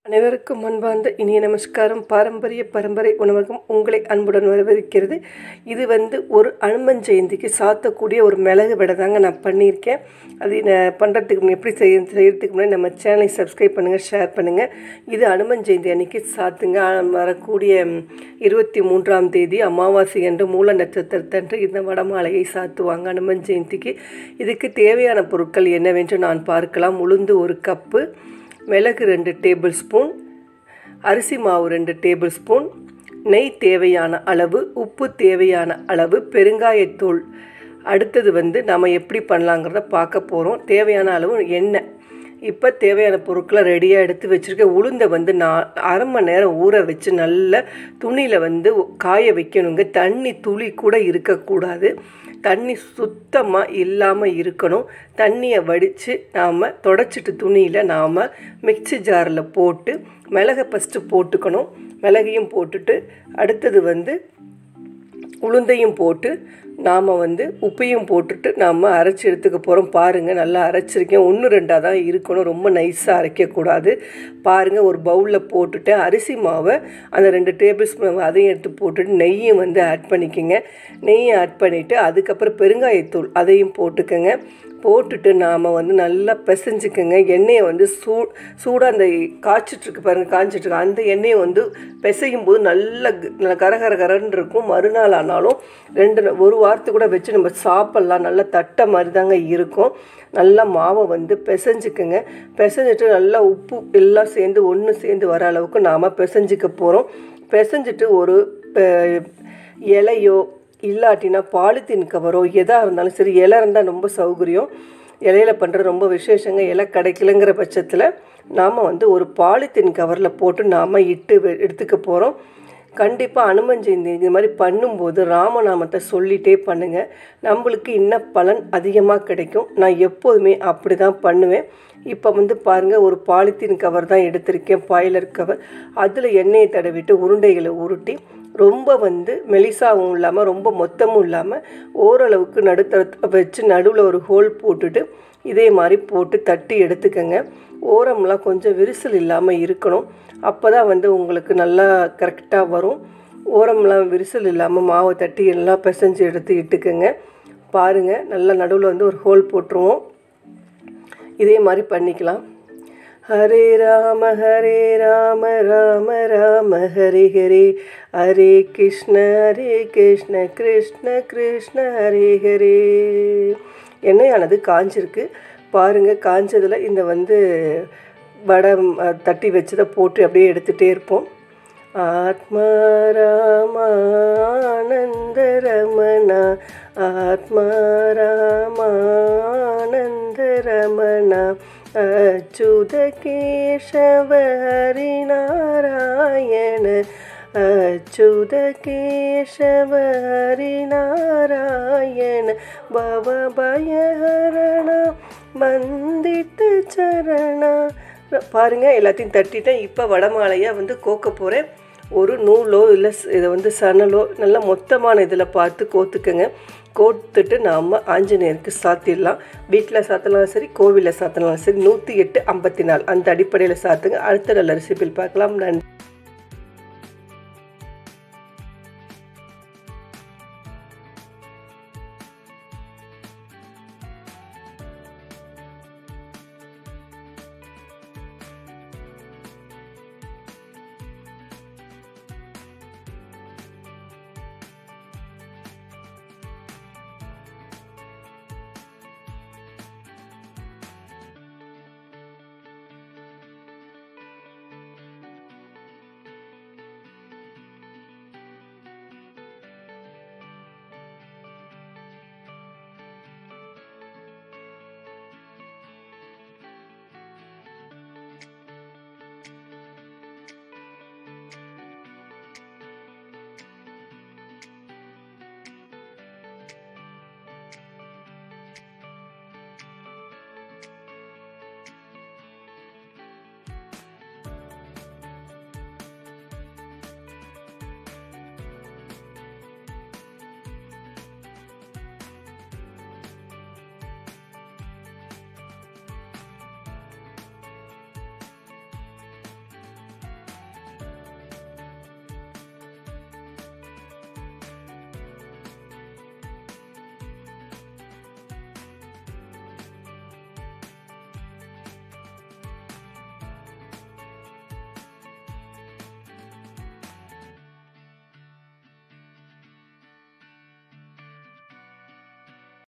அனைவருக்கும் அன்பார்ந்த இனிய நமஸ்காரம் பாரம்பரிய பரம்பரை உணவகம் உங்களை அன்புடன் வரவேற்கிறது இது வந்து ஒரு அனுமன் ஜெயந்திக்கு சாத்தக்கூடிய ஒரு மிளகு வடை தாங்க நான் பண்ணியிருக்கேன் அது நான் பண்ணுறதுக்கு முன்ன- எப்படி செய்ய செய்யறதுக்கு முன்னாடி நம்ம சேனலை சப்ஸ்கிரைப் பண்ணுங்கள் ஷேர் பண்ணுங்கள் இது அனுமன் ஜெயந்தி அன்னைக்கு சாத்துங்க ஆ, வரக்கூடிய ம், இருபத்தி மூன்றாம் தேதி அமாவாசை என்று மூல நட்சத்திரத்தன்று இந்த வடமாலையை சாத்துவாங்க அனுமன் ஜெயந்திக்கு இதுக்கு தேவையான பொருட்கள் என்னவென்று நான் பார்க்கலாம் உளுந்து ஒரு கப்பு மிளகு ரெண்டு டேபிள் ஸ்பூன் அரிசி மாவு ரெண்டு டேபிள் ஸ்பூன் நெய் தேவையான அளவு உப்பு தேவையான அளவு பெருங்காயத்தூள் அடுத்தது வந்து நம்ம எப்படி பண்ணலாங்கிறத பார்க்க போகிறோம் தேவையான அளவு எண்ணெய் இப்போ தேவையான பொருட்களை ரெடியாக எடுத்து வச்சுருக்கேன் உளுந்தை வந்து நான் அரை மணி நேரம் ஊற வச்சு நல்ல துணியில் வந்து காய வைக்கணுங்க தண்ணி துளி கூட இருக்கக்கூடாது தண்ணி சுத்தமாக இல்லாமல் இருக்கணும் தண்ணியை வடித்து நாம் தொடச்சிட்டு துணியில் நாம் மிக்ஸி ஜாரில் போட்டு மிளகை ஃபஸ்ட்டு போட்டுக்கணும் மிளகையும் போட்டுட்டு அடுத்தது வந்து உளுந்தையும் போட்டு நாம் வந்து உப்பையும் போட்டுட்டு நாம் அரைச்சி எடுத்துக்க போகிறோம் பாருங்கள் நல்லா அரைச்சிருக்கேன் ஒன்று ரெண்டாக தான் இருக்கணும் ரொம்ப நைஸாக அரைக்கக்கூடாது பாருங்கள் ஒரு பவுலில் போட்டுட்டு அரிசி மாவை அந்த ரெண்டு டேபிள் ஸ்பூன் அதையும் எடுத்து போட்டுட்டு நெய்யும் வந்து ஆட் பண்ணிக்கோங்க நெய்யை ஆட் பண்ணிவிட்டு அதுக்கப்புறம் பெருங்காயத்தூள் அதையும் போட்டுக்கோங்க போட்டுட்டு நாம் வந்து நல்லா பிசைஞ்சுக்கோங்க எண்ணெயை வந்து சூ சூடாக அந்த காய்ச்சிட்ருக்கு பாருங்கள் காய்ச்சிட்ருக்கு அந்த எண்ணெயை வந்து பிசையும் போது நல்ல க- நல்ல கரகர கரன்னு இருக்கும் மறுநாள் ஆனாலும் ரெண்டு நா- ஒரு வாரத்து கூட வச்சு நம்ம சாப்பிட்லாம் நல்லா தட்டை மாதிரி தாங்க இருக்கும் நல்லா மாவை வந்து பிசைஞ்சுக்குங்க பிசைஞ்சிட்டு நல்லா உப்பு எல்லாம் சேர்ந்து ஒன்று சேர்ந்து வர அளவுக்கு நாம் பிசைஞ்சிக்க போகிறோம் பிசைஞ்சிட்டு ஒரு அஹ், இலையோ இல்லாட்டினா பாலித்தீன் கவரோ எதாக இருந்தாலும் சரி இலை இருந்தால் ரொம்ப சௌகரியம் இலையில பண்ணுறது ரொம்ப விசேஷங்க இலை கிடைக்கலங்கிற பட்சத்தில் நாம் வந்து ஒரு பாலித்தீன் கவரில் போட்டு நாம் இட்டு வெ- எடுத்துக்க போகிறோம் கண்டிப்பாக அனுமன் ஜெயந்தி இது மாதிரி பண்ணும்போது ராமநாமத்தை சொல்லிகிட்டே பண்ணுங்கள் நம்மளுக்கு இன்னும் பலன் அதிகமாக கிடைக்கும் நான் எப்போதுமே அப்படி தான் பண்ணுவேன் இப்போ வந்து பாருங்கள் ஒரு பாலித்தீன் கவர் தான் எடுத்திருக்கேன் பாய்லர் கவர் அதில் எண்ணெயை தடவிட்டு உருண்டைகளை உருட்டி ரொம்ப வந்து மெலிசாவும் இல்லாமல் ரொம்ப மொத்தமும் இல்லாமல் ஓரளவுக்கு நடுத்தர வச்சு நடுவில் ஒரு ஹோல் போட்டுட்டு இதே மாதிரி போட்டு தட்டி எடுத்துக்கங்க ஓரம்லாம் கொஞ்சம் விரிசல் இல்லாமல் இருக்கணும் அப்போ தான் வந்து உங்களுக்கு நல்லா கரெக்டாக வரும் ஓரம்லாம் விரிசல் இல்லாமல் மாவை தட்டி எல்லாம் பிசைஞ்சு எடுத்து இட்டுக்கங்க பாருங்கள் நல்லா நடுவில் வந்து ஒரு ஹோல் போட்டுருவோம் இதே மாதிரி பண்ணிக்கலாம் ஹரே ராம ஹரே ராம ராம ராம ஹரே ஹரே ஹரே கிருஷ்ண ஹரே கிருஷ்ண கிருஷ்ண கிருஷ்ண ஹரே ஹரே எண்ணெயானது காஞ்சிருக்கு பாருங்கள் காஞ்சதில் இந்த வந்து வடை ம், அஹ், தட்டி வச்சதை போட்டு அப்படியே எடுத்துகிட்டே இருப்போம் ஆத்மா ராமானந்த ரமணா ஆத்மா ராமானந்த ரமணா அச்சுத கேசவ ஹரிநாராயண அச்சுத கேசவ ஹரிநாராயண பவ பயஹரண வந்தித்த சரணா பாருங்க எல்லாத்தையும் தட்டிட்டேன் இப்போ வடமாலையாக வந்து கோக்க போகிறேன் ஒரு நூலோ இல்லை இதை வந்து சணலோ நல்லா மொத்தமான இதில் பார்த்து கோத்துக்கங்க கோத்துட்டு நாம் ஆஞ்சநேயருக்கு சாத்திடலாம் வீட்டில் சாத்தினாலும் சரி கோவிலில் சாத்தினாலும் சரி நூற்றி எட்டு ஐம்பத்தி நாலு அந்த அடிப்படையில் சாத்துங்க அடுத்த நல்ல ரெசிபியில் பார்க்கலாம் நன்றி